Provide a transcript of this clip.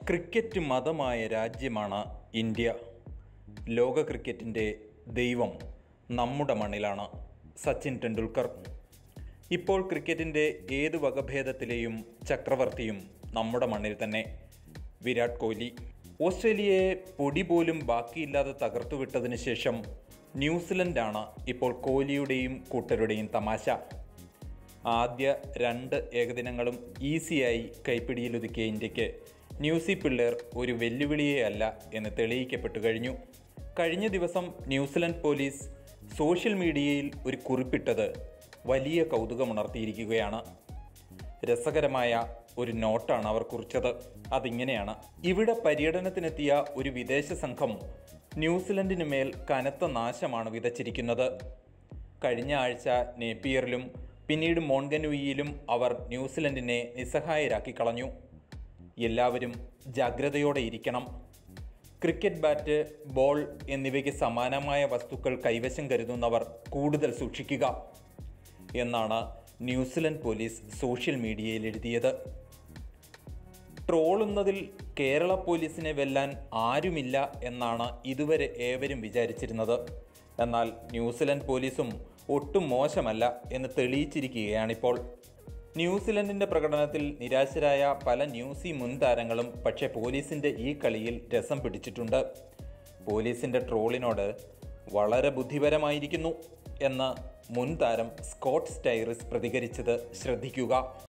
cricket മതമായ രാജ്യമാണ് India ലോക ക്രിക്കറ്റിൻ്റെ ദൈവം നമ്മുടെ മണ്ണിലാണ് സച്ചിൻ ടെണ്ടുൽക്കർ ഇപ്പോൾ ക്രിക്കറ്റിൻ്റെ ഏത് വകഭേദത്തിലെയും ചക്രവർത്തിയും നമ്മുടെ മണ്ണിൽ തന്നെ വിരാട് കോഹ്ലി ഓസ്ട്രേലിയയെ പൊടി പോലും ബാക്കിയില്ലാതെ തകർത്തുവിട്ടതിന് ശേഷം ന്യൂസിലൻഡാണ് ഇപ്പോൾ കോഹ്ലിയുടെയും കൂട്ടരുടെയും തമാശ ആദ്യ രണ്ട് ഏകദിനങ്ങളും ഈസിയായി കൈപ്പിടിയിലൊതുക്കിയ ഇന്ത്യക്ക് ന്യൂസി പിള്ളേർ ഒരു വെല്ലുവിളിയേ അല്ല എന്ന് തെളിയിക്കപ്പെട്ടു കഴിഞ്ഞു കഴിഞ്ഞ ദിവസം ന്യൂസിലൻഡ് പോലീസ് സോഷ്യൽ മീഡിയയിൽ ഒരു കുറിപ്പിട്ടത് വലിയ കൗതുകമുണർത്തിയിരിക്കുകയാണ് രസകരമായ ഒരു നോട്ടാണ് അവർ കുറിച്ചത് അതിങ്ങനെയാണ് ഇവിടെ പര്യടനത്തിനെത്തിയ ഒരു വിദേശ സംഘം ന്യൂസിലൻഡിന് മേൽ കനത്ത നാശമാണ് വിതച്ചിരിക്കുന്നത് കഴിഞ്ഞ ആഴ്ച നേപ്പിയറിലും പിന്നീട് മോൺഗനുയിലും അവർ ന്യൂസിലൻഡിനെ നിസ്സഹായരാക്കി കളഞ്ഞു എല്ലാവരും ജാഗ്രതയോടെ ഇരിക്കണം ക്രിക്കറ്റ് ബാറ്റ് ബോൾ എന്നിവയ്ക്ക് സമാനമായ വസ്തുക്കൾ കൈവശം കരുതുന്നവർ കൂടുതൽ സൂക്ഷിക്കുക എന്നാണ് ന്യൂസിലൻഡ് പോലീസ് സോഷ്യൽ മീഡിയയിൽ എഴുതിയത് ട്രോളുന്നതിൽ കേരള പോലീസിനെ വെല്ലാൻ ആരുമില്ല എന്നാണ് ഇതുവരെ ഏവരും വിചാരിച്ചിരുന്നത് എന്നാൽ ന്യൂസിലൻഡ് പോലീസും ഒട്ടും മോശമല്ല എന്ന് തെളിയിച്ചിരിക്കുകയാണിപ്പോൾ ന്യൂസിലൻഡിന്റെ പ്രകടനത്തിൽ നിരാശരായ പല ന്യൂസി മുൻ താരങ്ങളും പക്ഷേ പോലീസിന്റെ ഈ കളിയിൽ രസം പിടിച്ചിട്ടുണ്ട് പോലീസിന്റെ ട്രോളിനോട് വളരെ ബുദ്ധിപരമായിരിക്കുന്നു എന്ന് മുൻ താരം സ്കോട്ട് സ്റ്റൈറിസ് പ്രതികരിച്ചത് ശ്രദ്ധിക്കുക